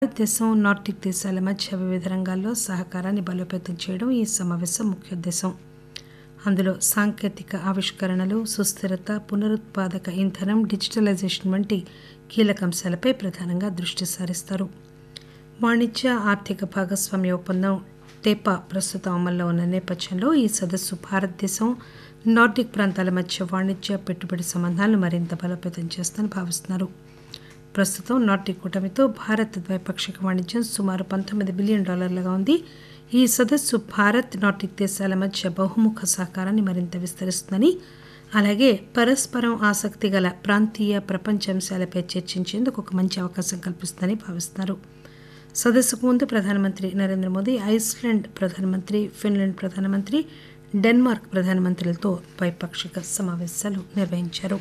భారతదేశం నార్డిక్ దేశాల మధ్య వివిధ రంగాల్లో సహకారాన్ని బలోపేతం చేయడం ఈ సమావేశం ముఖ్యోద్దేశం అందులో సాంకేతిక ఆవిష్కరణలు సుస్థిరత పునరుత్పాదక ఇంధనం డిజిటలైజేషన్ వంటి కీలక అంశాలపై ప్రధానంగా దృష్టి సారిస్తారు వాణిజ్య ఆర్థిక భాగస్వామ్య ఒప్పందం టేపా ప్రస్తుతం అమల్లో ఉన్న నేపథ్యంలో ఈ సదస్సు భారతదేశం నార్డిక్ ప్రాంతాల మధ్య వాణిజ్య పెట్టుబడి సంబంధాలను మరింత బలోపేతం చేస్తుందని భావిస్తున్నారు ప్రస్తుతం నార్డిక్ కూటమితో భారత్ ద్వైపాక్షిక వాణిజ్యం సుమారు పంతొమ్మిది బిలియన్ డాలర్లుగా ఉంది ఈ సదస్సు భారత్ నార్డిక్ దేశాల మధ్య బహుముఖ సహకారాన్ని మరింత విస్తరిస్తుందని అలాగే పరస్పరం ఆసక్తి గల ప్రాంతీయ ప్రపంచ అంశాలపై చర్చించేందుకు ఒక మంచి అవకాశం కల్పిస్తుందని భావిస్తున్నారు సదస్సుకు ముందు ప్రధానమంత్రి నరేంద్ర మోదీ ఐస్లాండ్ ప్రధానమంత్రి ఫిన్లాండ్ ప్రధానమంత్రి డెన్మార్క్ ప్రధానమంత్రులతో ద్వైపాక్షిక సమావేశాలు నిర్వహించారు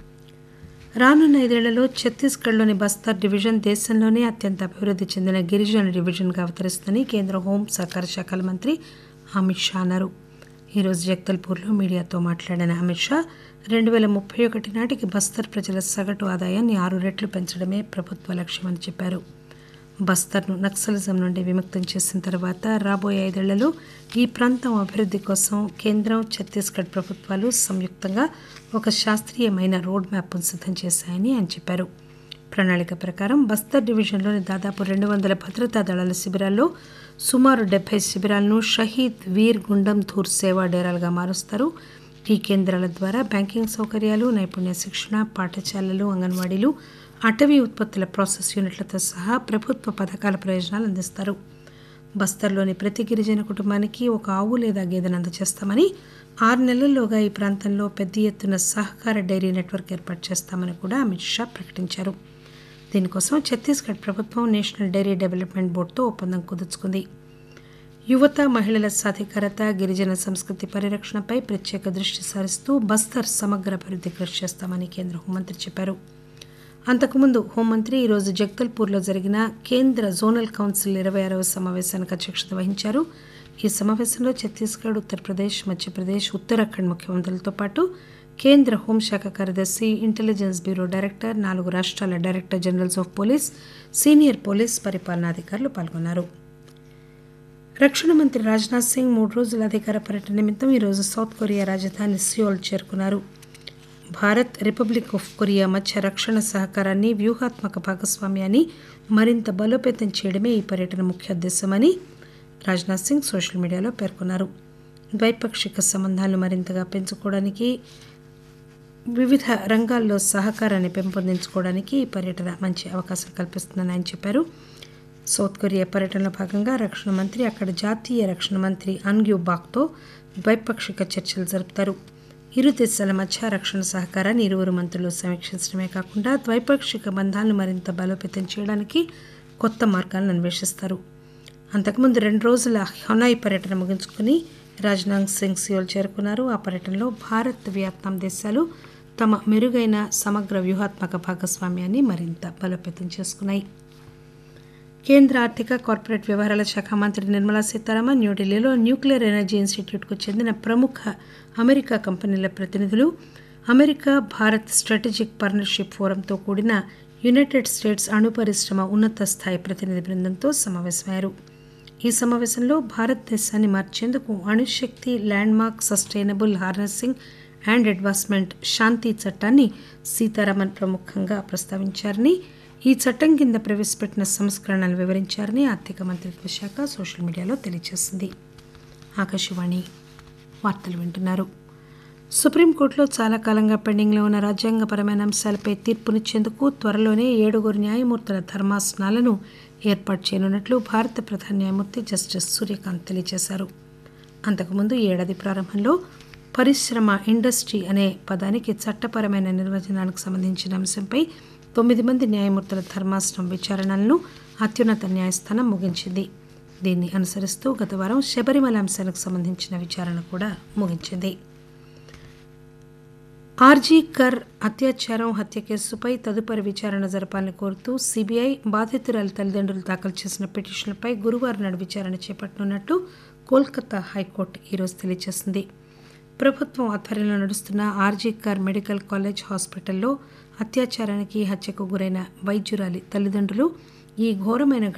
రానున్న ఐదేళ్లలో ఛత్తీస్గఢ్లోని బస్తర్ డివిజన్ దేశంలోనే అత్యంత అభివృద్ధి చెందిన గిరిజన డివిజన్గా అవతరిస్తుందని కేంద్ర హోం సహకార శాఖల మంత్రి అమిత్ షా అన్నారు ఈరోజు జగదల్పూర్లో మీడియాతో మాట్లాడిన అమిత్ షా రెండు వేల ముప్పై ఒకటి నాటికి బస్తర్ ప్రజల సగటు ఆదాయాన్ని ఆరు రెట్లు పెంచడమే ప్రభుత్వ లక్ష్యమని చెప్పారు బస్తర్ను నక్సలిజం నుండి విముక్తం చేసిన తర్వాత రాబోయే ఐదేళ్లలో ఈ ప్రాంతం అభివృద్ధి కోసం కేంద్రం ఛత్తీస్గఢ్ ప్రభుత్వాలు సంయుక్తంగా ఒక శాస్త్రీయమైన రోడ్ మ్యాప్ను సిద్ధం చేశాయని ఆయన చెప్పారు ప్రణాళిక ప్రకారం బస్తర్ డివిజన్లోని దాదాపు రెండు వందల భద్రతా దళాల శిబిరాల్లో సుమారు డెబ్బై శిబిరాలను షహీద్ వీర్ గుండం ధూర్ సేవా డేరాలుగా మారుస్తారు ఈ కేంద్రాల ద్వారా బ్యాంకింగ్ సౌకర్యాలు నైపుణ్య శిక్షణ పాఠశాలలు అంగన్వాడీలు అటవీ ఉత్పత్తుల ప్రాసెస్ యూనిట్లతో సహా ప్రభుత్వ పథకాల ప్రయోజనాలు అందిస్తారు బస్తర్లోని ప్రతి గిరిజన కుటుంబానికి ఒక ఆవు లేదా గేదెను అందజేస్తామని ఆరు నెలల్లోగా ఈ ప్రాంతంలో పెద్ద ఎత్తున సహకార డైరీ నెట్వర్క్ ఏర్పాటు చేస్తామని కూడా అమిత్ షా ప్రకటించారు దీనికోసం ఛత్తీస్గఢ్ ప్రభుత్వం నేషనల్ డైరీ డెవలప్మెంట్ బోర్డుతో ఒప్పందం కుదుర్చుకుంది యువత మహిళల సాధికారత గిరిజన సంస్కృతి పరిరక్షణపై ప్రత్యేక దృష్టి సారిస్తూ బస్తర్ సమగ్ర అభివృద్ధి కృషి చేస్తామని కేంద్ర హోంమంత్రి చెప్పారు అంతకుముందు హోంమంత్రి ఈరోజు జగదల్పూర్లో జరిగిన కేంద్ర జోనల్ కౌన్సిల్ ఇరవై ఆరవ సమావేశానికి అధ్యక్షత వహించారు ఈ సమావేశంలో ఛత్తీస్గఢ్ ఉత్తరప్రదేశ్ మధ్యప్రదేశ్ ఉత్తరాఖండ్ ముఖ్యమంత్రులతో పాటు కేంద్ర హోంశాఖ కార్యదర్శి ఇంటెలిజెన్స్ బ్యూరో డైరెక్టర్ నాలుగు రాష్ట్రాల director generals of police senior police పరిపాలనాధికారులు పాల్గొన్నారు రక్షణ మంత్రి రాజ్నాథ్ సింగ్ మూడు రోజుల అధికార పర్యటన నిమిత్తం ఈరోజు సౌత్ కొరియా రాజధాని సియోల్ చేరుకున్నారు భారత్ రిపబ్లిక్ ఆఫ్ కొరియా మధ్య రక్షణ సహకారాన్ని వ్యూహాత్మక భాగస్వామ్యాన్ని మరింత బలోపేతం చేయడమే ఈ పర్యటన ముఖ్య ఉద్దేశమని రాజ్నాథ్ సింగ్ సోషల్ మీడియాలో పేర్కొన్నారు ద్వైపాక్షిక సంబంధాలు మరింతగా పెంచుకోవడానికి వివిధ రంగాల్లో సహకారాన్ని పెంపొందించుకోవడానికి ఈ పర్యటన మంచి అవకాశం కల్పిస్తుందని ఆయన చెప్పారు సౌత్ కొరియా పర్యటనలో భాగంగా రక్షణ మంత్రి అక్కడ జాతీయ రక్షణ మంత్రి అన్గ్యూ బాక్తో ద్వైపాక్షిక చర్చలు జరుపుతారు ఇరు దేశాల మధ్య రక్షణ సహకారాన్ని ఇరువురు మంత్రులు సమీక్షించడమే కాకుండా ద్వైపాక్షిక బంధాలను మరింత బలోపేతం చేయడానికి కొత్త మార్గాలను అన్వేషిస్తారు అంతకుముందు రెండు రోజుల హొనాయ్ పర్యటన ముగించుకుని రాజ్నాథ్ సింగ్ సియోల్ చేరుకున్నారు ఆ పర్యటనలో భారత్ వియత్నాం దేశాలు తమ మెరుగైన సమగ్ర వ్యూహాత్మక భాగస్వామ్యాన్ని మరింత బలోపేతం చేసుకున్నాయి కేంద్ర ఆర్థిక కార్పొరేట్ వ్యవహారాల శాఖ మంత్రి నిర్మలా సీతారామన్ న్యూఢిల్లీలో న్యూక్లియర్ ఎనర్జీ ఇన్స్టిట్యూట్కు చెందిన ప్రముఖ అమెరికా కంపెనీల ప్రతినిధులు అమెరికా భారత్ స్ట్రాటజిక్ పార్ట్నర్షిప్ ఫోరంతో కూడిన యునైటెడ్ స్టేట్స్ అణు పరిశ్రమ ఉన్నత స్థాయి ప్రతినిధి బృందంతో సమావేశమయ్యారు ఈ సమావేశంలో భారతదేశాన్ని మార్చేందుకు అణుశక్తి landmark sustainable harnessing and advancement Shanti చట్టాన్ని సీతారామన్ ప్రముఖంగా ప్రస్తావించారని ఈ చట్టం కింద ప్రవేశపెట్టిన సంస్కరణలు వివరించారని ఆర్థిక మంత్రిత్వ శాఖ సోషల్ మీడియాలో తెలియజేసింది ఆకాశవాణి వార్తలు వింటున్నారు సుప్రీంకోర్టులో చాలా కాలంగా పెండింగ్లో ఉన్న రాజ్యాంగపరమైన అంశాలపై తీర్పునిచ్చేందుకు త్వరలోనే ఏడుగురు న్యాయమూర్తుల ధర్మాసనాలను ఏర్పాటు చేయనున్నట్లు భారత ప్రధాన న్యాయమూర్తి జస్టిస్ సూర్యకాంత్ తెలియజేశారు అంతకుముందు ఈ ఏడాది ప్రారంభంలో పరిశ్రమ ఇండస్ట్రీ అనే పదానికి చట్టపరమైన నిర్వచనానికి సంబంధించిన అంశంపై తొమ్మిది మంది న్యాయమూర్తుల ధర్మాసనం విచారణలను అత్యున్నత న్యాయస్థానం ముగించింది దీన్ని అనుసరిస్తూ గత వారం శబరిమల అంశానికి సంబంధించిన విచారణ కూడా ముగించింది ఆర్జీ కర్ అత్యాచారం హత్య కేసుపై తదుపరి విచారణ జరపాలని కోరుతూ సిబిఐ బాధితురాలి తల్లిదండ్రులు దాఖలు చేసిన పిటిషన్లపై గురువారం నాడు విచారణ చేపట్టనున్నట్లు కోల్కతా హైకోర్టు ఈరోజు తెలియజేసింది ప్రభుత్వం ఆధ్వర్యంలో నడుస్తున్న ఆర్జీ కర్ మెడికల్ కాలేజ్ హాస్పిటల్లో అత్యాచారానికి హత్యకు గురైన వైద్యురాలి తల్లిదండ్రులు ఈ ఘోరమైన